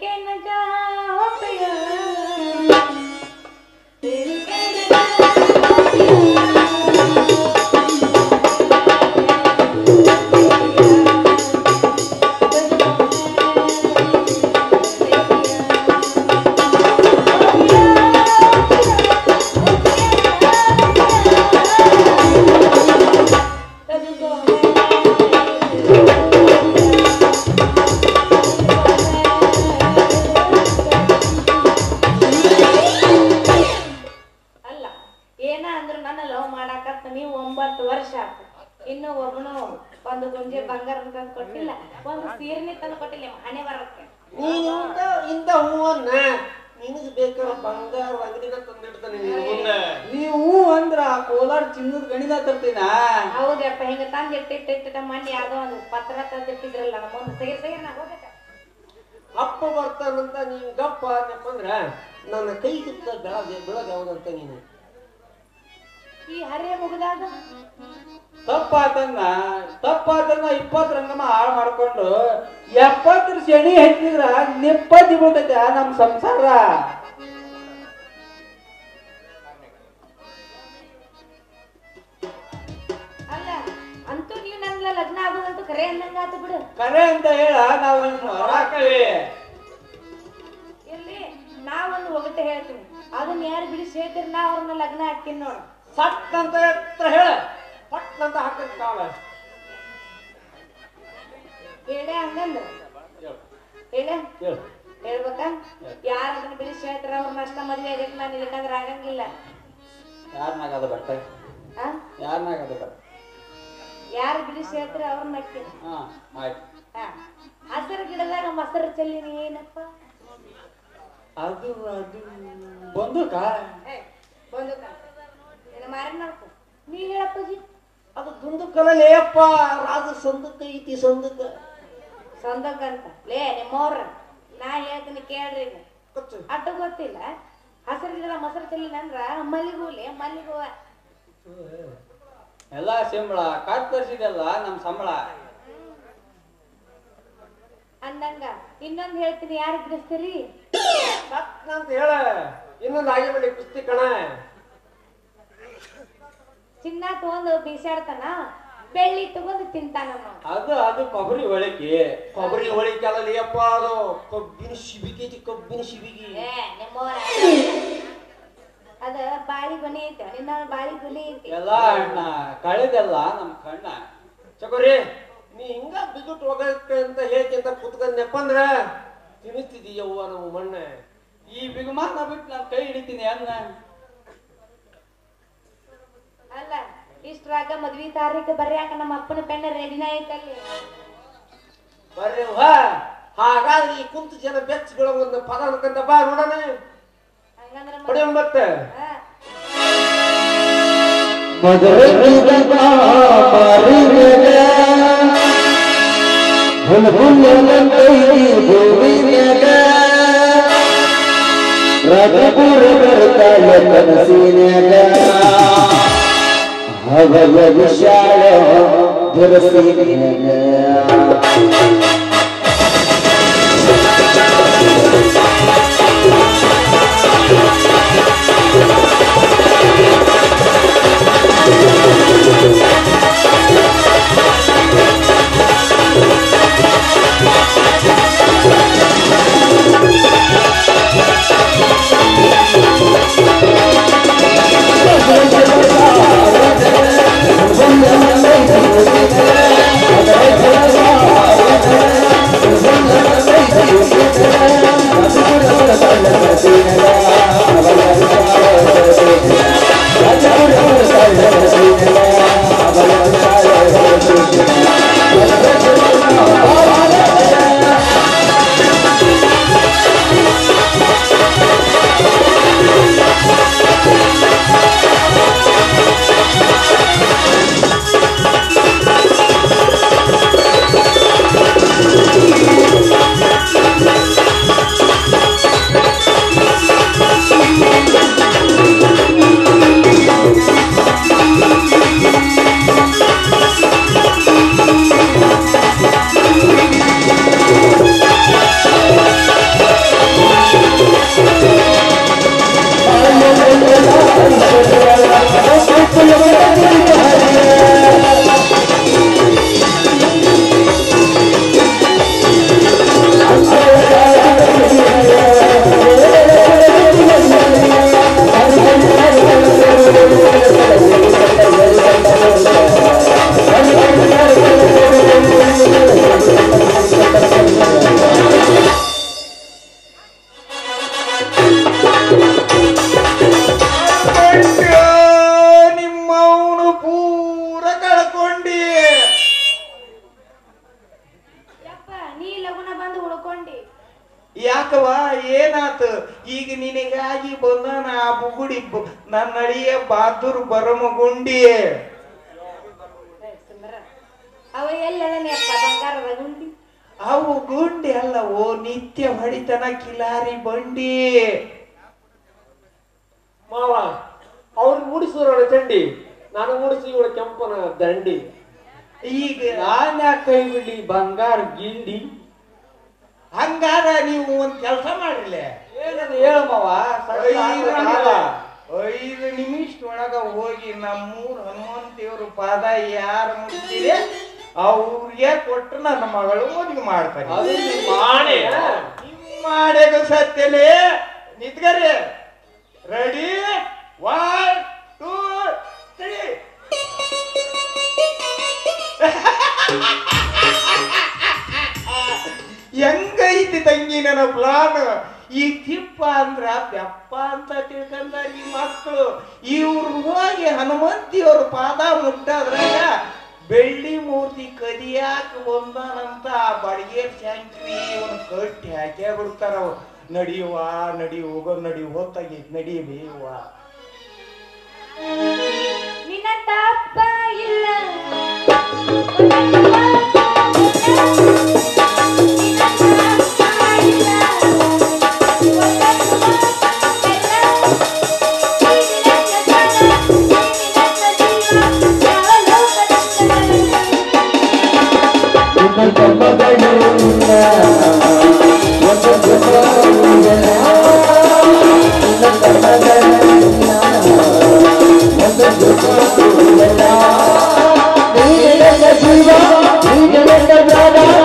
कहना चाहो पिया तेरे ಅಲ್ಲ ಏನ ಅಂದ್ರು ನನ್ನ ಲವ್ ಮಾಡಾಕತ್ತ ನೀವು ಒಂಬತ್ತು ವರ್ಷ ಆತು ಇನ್ನು ಒಬ್ಬನು ಒಂದು ಗುಂಜೆ ಬಂಗಾರ ತಂದು ಕೊಟ್ಟಿಲ್ಲ ಒಂದು ಸೀರೆನೆ ತಂದು ಕೊಟ್ಟಿಲ್ಲ ಹಣೆ ಬರಕ್ಕೆ ನೀನು ಇಂಥ ಇಂಥ ಹೂವನ್ನ ನಿನಗೆ ಬೇಕಾದ ಬಂಗಾರ ಅಂಗಡಿನ ತಂದಿಡ್ತಾನೆ ನೀನು ಮುಂದೆ ನೀವು ಅಂದ್ರ ಆ ಕೋಲಾರ ಚಿನ್ನದ ಗಣಿದ ತರ್ತೀನ ಹೌದಪ್ಪ ಹಿಂಗ ತಂದು ಇಟ್ಟಿಟ್ಟಿಟ್ಟ ಮಂದಿ ಯಾವ್ದೋ ಒಂದು ಪತ್ರ ತಂದಿಟ್ಟಿದ್ರಲ್ಲ ನಮ್ಮ ಒಂದು ಸೈರ್ ಸೈರ್ ನಾ ಹೋಗ್ಬೇಕ ಅಪ್ಪ ಬರ್ತಾನಂತ ನೀನ್ ಗಪ್ಪ ಅಂದ್ರ ನನ್ನ ಕೈ ಸುತ್ತ ಬೆಳಗ್ಗೆ ಬೆಳಗ್ಗೆ ಯಾವ್ದಂತ ನೀನು ಈ ಹರೇ ಮುಗಿದಾಗ ತಪ್ಪಾತನ್ನ ತಪ್ಪಾತನ್ನ ಇಪ್ಪತ್ ರಂಗಮ್ಮ ಹಾಳು ಮಾಡ್ಕೊಂಡು ಎಪ್ಪತ್ತರ ಶನಿ ಹಚ್ಚಿದ್ರ ನಿಪ್ಪತ್ತಿ ಬೀಳ್ತೈತೆ ನಮ್ ಸಂಸಾರ ಅಲ್ಲ ಅಂತೂ ನೀವು ನನ್ನ ಲಗ್ನ ಆಗೋದಂತೂ ಕರೆ ಅಂದಂಗಾತು ಬಿಡು ಕರೆ ಅಂತ ಹೇಳ ನಾವು ಹೊರಾಕವಿ ಇಲ್ಲಿ ನಾವೊಂದು ಒಗಟೆ ಹೇಳ್ತೀನಿ ಅದನ್ನ ಯಾರು ಬಿಡಿಸಿ ಹೇಳ್ತೀರಿ ನಾ ಅವ್ರನ್ನ ಲಗ್ನ ಹಾಕ್ತೀನಿ ನೋಡು ಸಟ್ ಅಂತ ಎತ್ರ ಹೇಳ ಪಟ್ ಅಂತ ಹಾಕಕ್ ಕಾಲ ಹೇಳೇ ಹಂಗಂದ್ರ ಹೇಳ ಹೇಳು ಹೇಳ್ಬೇಕಾ ಯಾರು ಅದನ್ನ ಬಿಡಿಸಿ ಹೇಳ್ತಾರ ಅವ್ರನ್ನ ಅಷ್ಟ ಮದ್ವೆ ಆಗೈತೆ ನಾನು ಇಲ್ಲಕಂದ್ರೆ ಆಗಂಗಿಲ್ಲ ಯಾರನಾಗದ ಬಟ್ಟ ಆ ಯಾರನಾಗದ ಬಟ್ಟ ಯಾರು ಬಿಡಿಸಿ ಹೇಳ್ತಾರ ಅವ್ರನ್ನ ಹಾಕ್ತೀನಿ ಹಾ ಆಯ್ತು ಹಾ ಹಸಿರು ಗಿಡದಾಗ ಮೊಸರು ಚೆಲ್ಲಿನಿ ಏನಪ್ಪ ಅದು ಅದು ಬಂದೂಕ ಏ ಬಂದು ನಿನ್ನ ಮಾರಿ ನೋಡ್ಕೊ ನೀ ಹೇಳಪ್ಪಾಜಿ ಅದು ದುಂದುಕಲಲ್ಲಿ ಅಪ್ಪ ರಾಜ ಸಂದಕ ಐತಿ ಸಂದಕ ಸಂದಕ್ ಅಂತ ಲೇ ನಿಮ್ಮವ್ರ ನಾ ಹೇಳ್ತೀನಿ ಕೇಳ್ರಿ ಈಗ ಕಚ್ಚು ಅಟ್ಟು ಗೊತ್ತಿಲ್ಲ ಹಸಿರು ಗಿಡದ ಮೊಸರು ಚೆಲ್ಲಿನ ಅಂದ್ರ ಮಲ್ಲಿಗೂಲೆ ಮಲ್ಲಿಗೂವ ಎಲ್ಲ ಸಂಬಳ ಕಾಟ್ ತರ್ಸಿದೆಲ್ಲ ನಮ್ ಸಂಬಳ ಅಂದಂಗ ಇನ್ನೊಂದ್ ಹೇಳ್ತೀನಿ ಯಾರು ಬಿಡಿಸ್ತೀರಿ ಸಟ್ ಅಂತ ಹೇಳ ಇನ್ನೊಂದು ಹಾಗೆ ಮಾಡಿ ಕುಸ್ತಿ ಕಣ ಚಿನ್ನ ತಗೊಂಡು ಬೀಸಾಡ್ತಾನ ಬೆಳ್ಳಿ ತಗೊಂಡು ತಿಂತಾನ ನಾವು ಅದು ಅದು ಕೊಬ್ಬರಿ ಒಳಕಿ ಕೊಬ್ಬರಿ ಹೊಳಿಕಲ್ಲ ಅಪ್ಪ ಅದು ಕಬ್ಬಿನ ಶಿಬಿಗೆ ಐತಿ ಕಬ್ಬಿನ ಶಿಬಿಗೆ ಏ ನಿಮ್ಮವ್ರ ಅದ ಬಾಳಿ ಗೊನೆ ಐತೆ ನಿನ್ನ ಬಾಳಿ ಗೊನೆ ಐತಿ ಎಲ್ಲ ಅಣ್ಣ ಕಳೆದೆಲ್ಲ ನಮ್ ಕಣ್ಣ ಚಕೋರಿ ನೀ ಹಿಂಗ ಬಿಗುಟ್ ಹೋಗಕ್ಕೆ ಅಂತ ಹೇಳ್ಕೊಂತ ಕುತ್ಕೊಂಡ್ನಪ್ಪ ಅಂದ್ರ ತಿನ್ನಿಸ್ತಿದೀಯವ್ವ ನಮ್ಮ ಮಣ್ಣ ಈ ಬಿಗುಮಾನ ಬಿಟ್ಟು ನಾನು ಕೈ ಹಿಡಿತೀನಿ ಅನ್ನ ಅಲ್ಲ ಇಷ್ಟ್ರಾಗ ಮದ್ವಿ ತಾರೀಕು ಬರ್ಯಾಕ ನಮ್ಮ ಅಪ್ಪನ ಪೆನ್ನ ರೆಡಿನ ಐತಲ್ಲಿ ಬರ್ರಿ ವಾ ಹಾಗಾದ್ರೆ ಈ ಕುಂತು ಜನ ಬೆಚ್ಚ ಬೀಳೋ ಒಂದು ಪದ ಅನ್ಕೊಂತ ಬಾ ನೋಡೋಣ ಹಂಗಂದ್ರ ಹೊಡಿ ಮತ್ತೆ ಹಾ ರಘುಪುರ ಬರ್ತಾಯ ಕನಸಿನ್ಯಾಗ ಹಗಲ ವಿಶಾಲ ದುರಸಿನ್ಯಾಗ Thank ಯಾಕವ ಏನಾತ ಈಗ ನಿನಗಾಗಿ ಬಂದಾನ ಆ ಬುಗುಡಿ ಬ- ನನ್ನ ಅಳಿಯ ಬಹಾದೂರ್ ಬರಮಗುಂಡಿ ಸುಂದರ ಅವ ಎಲ್ಲದನೇ ಅಪ್ಪ ಬಂಗಾರದ ಗುಂಡಿ ಅವು ಗುಂಡಿ ಅಲ್ಲವೋ ನಿತ್ಯ ಹೊಡಿತನ ಕಿಲಾರಿ ಬಂಡಿ ಮಾವ ಅವ್ರು ಮೂಡಿಸಿರೋಣ ಚಂಡಿ ನಾನು ಮೂಡಿಸಿ ಇವಳ ಕೆಂಪನ ದಂಡಿ ಈಗ ನಾನ್ ಯಾಕೆ ಕೈ ಬಿಡ್ಲಿ ಬಂಗಾರ ಗಿಂಡಿ ಹಂಗಾರ ನೀವು ಒಂದ್ ಕೆಲಸ ಮಾಡ್ರಿಲೆ ಏನದು ಹೇಳಮ್ಮವ ಐದು ನಿಮಿಷ ಐದು ನಿಮಿಷ ಒಳಗ ಹೋಗಿ ನಮ್ಮೂರ್ ಹನುಮಂತ ದೇವ್ರ ಪಾದ ಯಾರು ಮುಟ್ತೀರಿ ಅವ್ರಿಗೆ ಕೊಟ್ಟು ನನ್ನ ಮಗಳು ಮದುವೆ ಮಾಡ್ತಾರೆ ಅದು ನಿಮ್ಮ ಆಣೆ ನಿಮ್ಮ ಮಾಡೆಗ ಸತ್ಯಲೆ ನಿಂತ್ಕರಿ ರೆಡಿ ಒನ್ ಟೂ ತ್ರೀ ಹೆಂಗೈತಿ ತಂಗಿ ನನ್ನ ಪ್ಲಾನ್ ಈ ತಿಪ್ಪ ಅಂದ್ರ ಬೆಪ್ಪ ಅಂತ ತಿಳ್ಕೊಂಡಾರ ಈ ಮಕ್ಕಳು ಇವ್ರು ಹೋಗಿ ಹನುಮಂತಿಯವ್ರ ಪಾದ ಮುಟ್ಟದ್ರಾಗ ಬೆಳ್ಳಿ ಮೂರ್ತಿ ಕದಿಯಾಕ ಬಂದಾನಂತ ಆ ಬಡಗೇರ್ ಶಾಂಕ್ರಿ ಇವನ್ ಕಟ್ಟಿ ಹಾಕೇ ಬಿಡ್ತಾರ ಅವ್ ನಡಿಯುವ ನಡಿ ಹೋಗೋ ನಡಿ ಹೋತಾಗಿ ನಡಿ ಬೇಯುವ ನಿನ್ನಂತ ಅಪ್ಪ ಇಲ್ಲ ಜೀವ